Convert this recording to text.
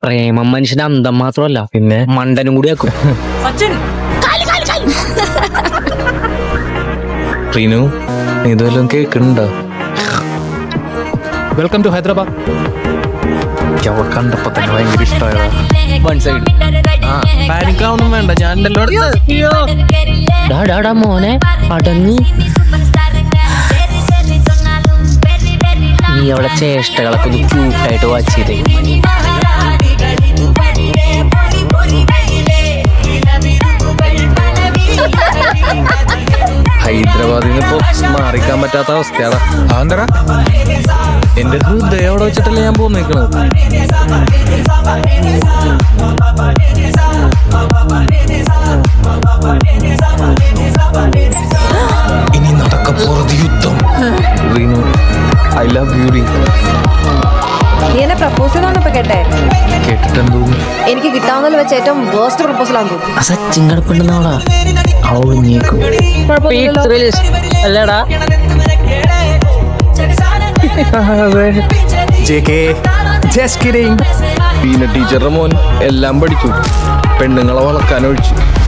പ്രേമം മനുഷ്യന്റെ അന്തം മാത്രമല്ല പിന്നെ മണ്ടനും കൂടി ആക്കും റീനു നീ ഇതുവല്ലതും കേൾക്കുന്നുണ്ടോ വെൽക്കം ടു ഹൈദരാബാദ് എനിക്ക് അവൾ കണ്ടപ്പോ തന്നെ ഭയങ്കര ഇഷ്ടമായതാ വൺ സൈഡ് പാനിക്കാവൊന്നും വേണ്ട ഞാൻ ഉണ്ടല്ലോ ഡാ ഡാ ഡാ മോനെ അടങ്ങ് നീ അവളെ ചേഷ്ടകളൊക്കെ ഒന്ന് ക്യൂട്ടായിട്ട് വാച്ച് ചെയ്തേ ഹൈദരാബാദിൽ നിന്ന് ഇപ്പൊ മാറിക്കാൻ പറ്റാത്ത അവസ്ഥയാണ് അതെന്തരാ എന്റെ ഹൃദയം അവിടെ വെച്ചിട്ടല്ലേ ഞാൻ പോന്നേക്കണത് ഇനി നടക്കപ്പോറത് യുദ്ധം റീനു ഐ ലവ് യു റീ നീ എന്നെ പ്രപ്പോസ് ചെയ്തോണ്ട് ഇപ്പൊ കേട്ടെ കേട്ടിട്ടെന്തോ എനിക്ക് കിട്ടാവുന്നതിൽ വെച്ച് ഏറ്റവും വേസ്റ്റ് പ്രപ്പോസൽ ആണെന്ന് തോന്നുന്നു ആ സച്ചിൻ കിടപ്പുണ്ടെന്നാളാ അവളിഞ്ഞേക്കും കുഴപ്പമൊന്നുമില്ലല്ലോ. അല്ലടാ പീന ടീച്ചറുടെ മോൻ എല്ലാം പഠിച്ചു പെണ്ണുങ്ങളെ വളക്കാൻ ഒഴിച്ചു